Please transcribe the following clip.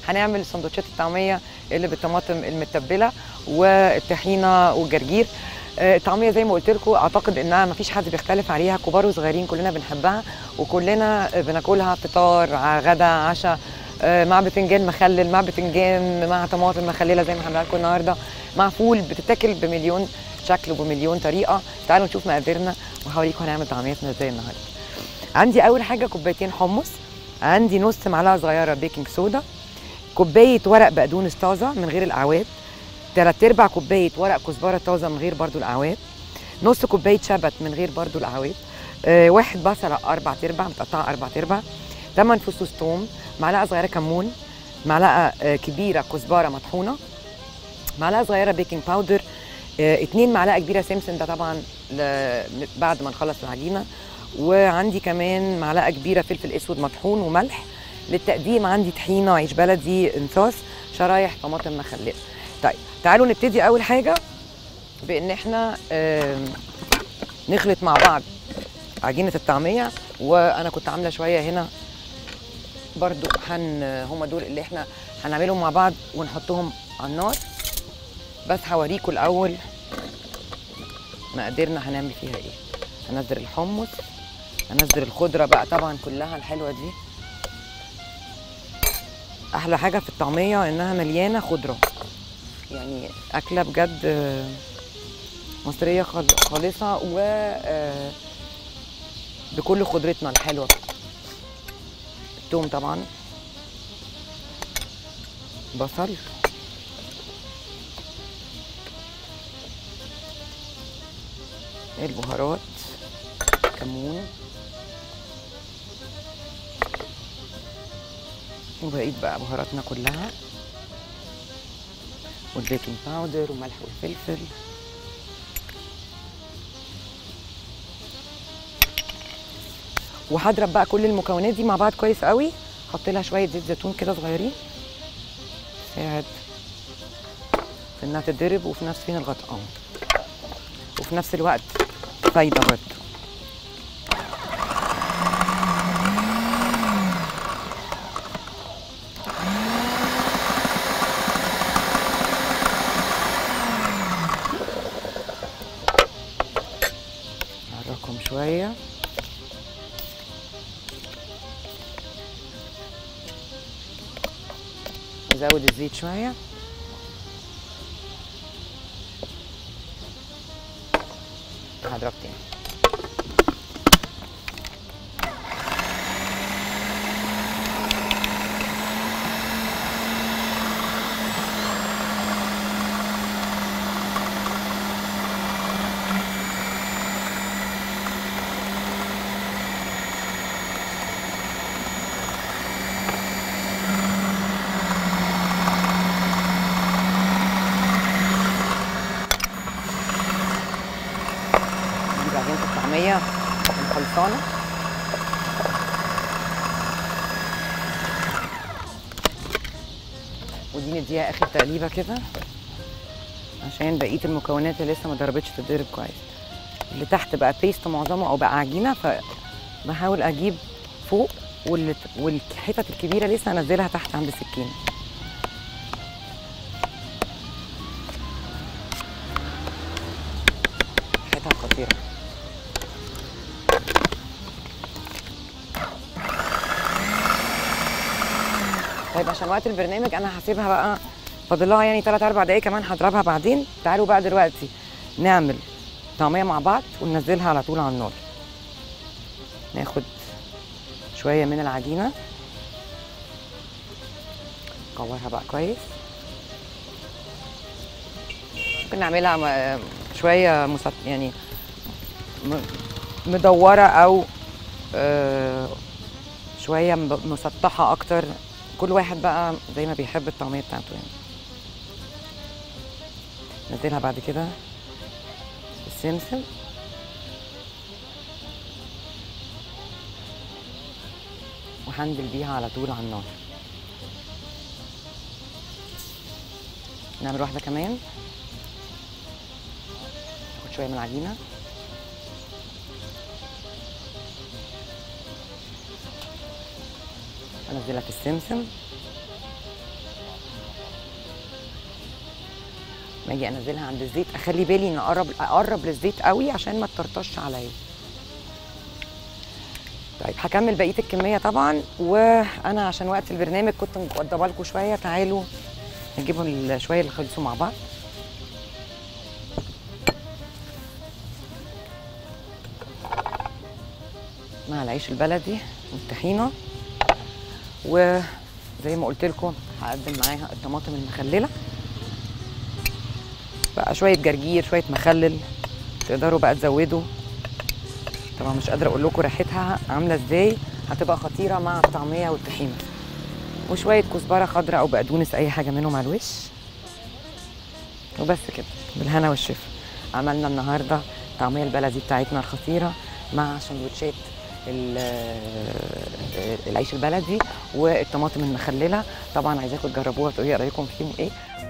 هنعمل سندوتشات الطعميه اللي بالطماطم المتبله والطحينه والجرجير آه، الطعميه زي ما قلت لكم اعتقد انها ما فيش حد بيختلف عليها كبار وصغيرين كلنا بنحبها وكلنا بناكلها فطار ع- غدا عشاء آه، مع بتنجان مخلل مع بتنجان مع طماطم مخلله زي ما هعملها لكم النهارده مع فول بتتاكل بمليون شكل وبمليون طريقه تعالوا نشوف مقاديرنا وهوريكم هنعمل طعميتنا ازاي النهارده عندي اول حاجه كوبايتين حمص عندي نص معلقه صغيره بيكنج صودا كوبايه ورق بقدونس طازه من غير الاعواد تلات ارباع كوبايه ورق كزبره طازه من غير برضو الاعواد نص كوبايه شبت من غير برضو الاعواد آه واحد بصله اربع ارباع متقطعه اربع ارباع ثمان فصوص ثوم معلقه صغيره كمون معلقه آه كبيره كزبره مطحونه معلقه صغيره بيكنج باودر آه اتنين معلقه كبيره سمسم ده طبعا ل- بعد ما نخلص العجينه وعندي كمان معلقه كبيره فلفل اسود مطحون وملح للتقديم عندي طحينه عيش بلدي انصاص شرايح طماطم مخلله طيب تعالوا نبتدي اول حاجه بان احنا آم، نخلط مع بعض عجينه الطعميه وانا كنت عامله شويه هنا برضو هن هما دول اللي احنا هنعملهم مع بعض ونحطهم على النار بس هوريكم الاول مقاديرنا هنعمل فيها ايه هنزل الحمص هنزل الخضره بقى طبعا كلها الحلوه دي احلى حاجه في الطعميه انها مليانه خضره يعني اكله بجد آه، مصريه خال- خالصه و آه، بكل خضرتنا الحلوه التوم طبعا بصل البهارات كمون وبقيت بقى بهاراتنا كلها والبيكنج باودر وملح والفلفل وهضرب بقى كل المكونات دي مع بعض كويس قوي احط لها شويه زيت زيتون كده صغيرين تساعد في انها تتضرب وفي نفس فين الغطاء وفي نفس الوقت فايده برضه نحركهم شويه نزود الزيت شويه هضرب تاني نجيب عجينة الطعمية الخلصانة ودي نديها آخر تقليبة كده عشان بقية المكونات اللي لسه ما ضربتش تتضرب كويس اللي تحت بقى بيست معظمه أو بقى عجينة فبحاول أجيب فوق واللي- والحتت الكبيرة لسه أنزلها تحت عند السكينة حتت خطيرة طيب عشان وقت البرنامج انا هسيبها بقى فاضلها يعني 3 4 دقايق كمان هضربها بعدين تعالوا بقى دلوقتي نعمل طعميه مع بعض وننزلها على طول على النار ناخد شويه من العجينه نكورها بقى كويس ممكن نعملها م- شويه مسط... يعني م- مدوره او آه، شويه م- مسطحه اكتر كل واحد بقى زي ما بيحب الطعميه بتاعته يعني نزلها بعد كده السمسم وهنزل بيها على طول على النار نعمل واحده كمان ناخد شويه من العجينه انزل لك السمسم ما اجي انزلها عند الزيت اخلي بالي ان اقرب اقرب للزيت قوي عشان ما تطرطش عليا طيب هكمل بقيه الكميه طبعا وانا عشان وقت البرنامج كنت مقدمه لكم شويه تعالوا نجيبوا ال- شويه اللي خلصوا مع بعض مع العيش البلدي والطحينه وزي ما قلت لكم هقدم معاها الطماطم المخلله بقى شويه جرجير شويه مخلل تقدروا بقى تزودوا طبعا مش قادره اقول لكم ريحتها عامله ازاي هتبقى خطيره مع الطعميه والطحينه وشويه كزبره خضراء او بقدونس اي حاجه منهم على الوش وبس كده بالهنا والشفا عملنا النهارده الطعميه البلدي بتاعتنا الخطيره مع سندوتشات ال- العيش البلدي والطماطم المخلله طبعا عايزاكم تجربوها وتقولوا لي رايكم فيهم ايه